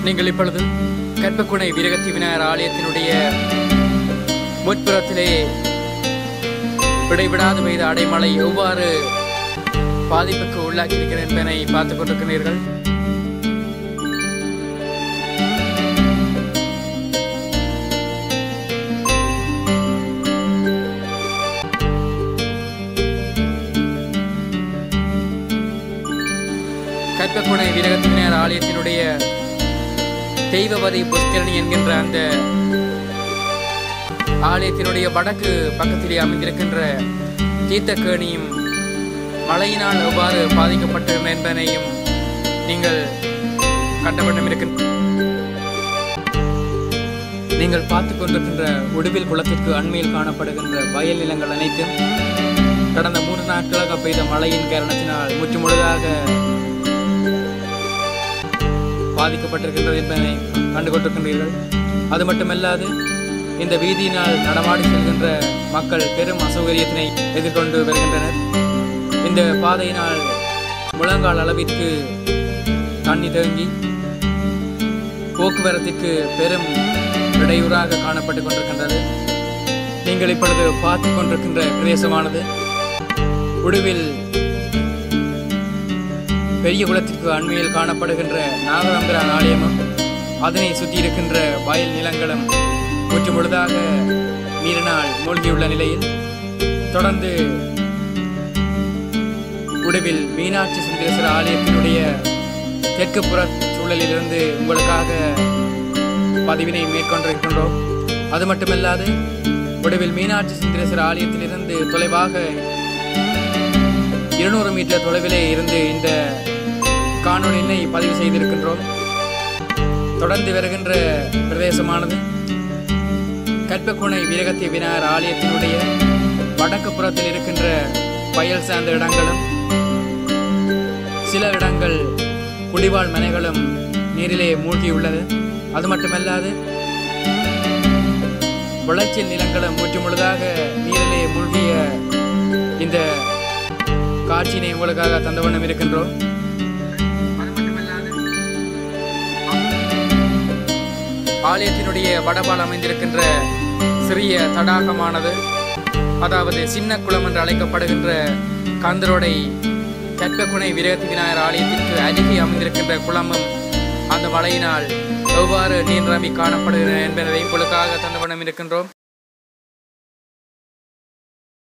நீங்கள் இப்பொழுது கற்பக்குணை விரகத்தி விநாயகர் ஆலயத்தினுடைய முற்புறத்திலே விடைவிடாது பெய்த அடைமழை எவ்வாறு பாதிப்புக்கு உள்ளாக்கி இருக்கிறது என்பதனை பார்த்துக் கொண்டிருக்கிறீர்கள் கற்பக்குணை விரகத்தி விநாயகர் ஆலயத்தினுடைய தெய்வவதி புஷ்கரணி என்கின்ற அந்த ஆலயத்தினுடைய வடக்கு பக்கத்திலே அமைந்திருக்கின்ற தீர்த்தக்கேணியும் மழையினால் எவ்வாறு பாதிக்கப்பட்டது என்பதனையும் நீங்கள் கண்டவண்ணம் இருக்கின்ற நீங்கள் பார்த்து கொண்டிருக்கின்ற உடுவில் குளத்திற்கு அண்மையில் காணப்படுகின்ற வயல் நிலங்கள் அனைத்தும் கடந்த மூன்று நாட்களாக பெய்த மழையின் காரணத்தினால் முற்றுமுழுதாக பாதிக்கப்பட்டிருக்கின்றது என்பதனை கண்டு கொண்டிருக்கின்றீர்கள் அது மட்டுமல்லாது இந்த வீதியினால் நடமாடி செல்கின்ற மக்கள் பெரும் அசௌகரியத்தினை எதிர்கொண்டு வருகின்றனர் இந்த பாதையினால் முழங்கால் அளவிற்கு தண்ணி தேங்கி போக்குவரத்திற்கு பெரும் இடையூறாக காணப்பட்டுக் கொண்டிருக்கின்றது நீங்கள் இப்பொழுது பார்த்து கொண்டிருக்கின்ற பிரதேசமானது உடுவில் பெரிய குளத்திற்கு அண்மையில் காணப்படுகின்ற நாகரம்பிரான் ஆலயமும் அதனை சுற்றி இருக்கின்ற வயல் நிலங்களும் முற்று முழுதாக நீரினால் மூழ்கியுள்ள நிலையில் தொடர்ந்து உடுவில் மீனாட்சி சுந்தரேஸ்வர ஆலயத்தினுடைய தெற்கு புற சூழலிலிருந்து உங்களுக்காக பதிவினை மேற்கொண்டிருக்கின்றோம் அது மட்டுமல்லாது உடுவில் மீனாட்சி சுந்தரேஸ்வர ஆலயத்திலிருந்து தொலைவாக இருநூறு மீட்டர் தொலைவிலே இருந்து இந்த காணொலியினை பதிவு செய்திருக்கின்றோம் தொடர்ந்து வருகின்ற பிரதேசமானது கற்பக்குணை வீரகத்தி விநாயகர் ஆலயத்தினுடைய வடக்கு புறத்தில் இருக்கின்ற வயல் சார்ந்த இடங்களும் சில இடங்கள் குடிவாழ் மனைகளும் நீரிலே மூழ்கியுள்ளது அது மட்டுமல்லாது விளைச்சல் நிலங்களும் முற்றுமுழுதாக நீரிலே மூழ்கிய இந்த காட்சியினை உங்களுக்காக தந்த வண்ணம் இருக்கின்றோம் ஆலயத்தினுடைய வடபால் அமைந்திருக்கின்ற சிறிய தடாகமானது அதாவது சின்ன குளம் என்று அழைக்கப்படுகின்ற கந்தரோடை கற்பக்குணை விரகத்தி விநாயகர் ஆலயத்திற்கு அருகே அமைந்திருக்கின்ற குளமும் அந்த மழையினால் எவ்வாறு நீர் நிரம்பி காணப்படுகின்றன என்பதை உங்களுக்காக தந்த வண்ணம் இருக்கின்றோம்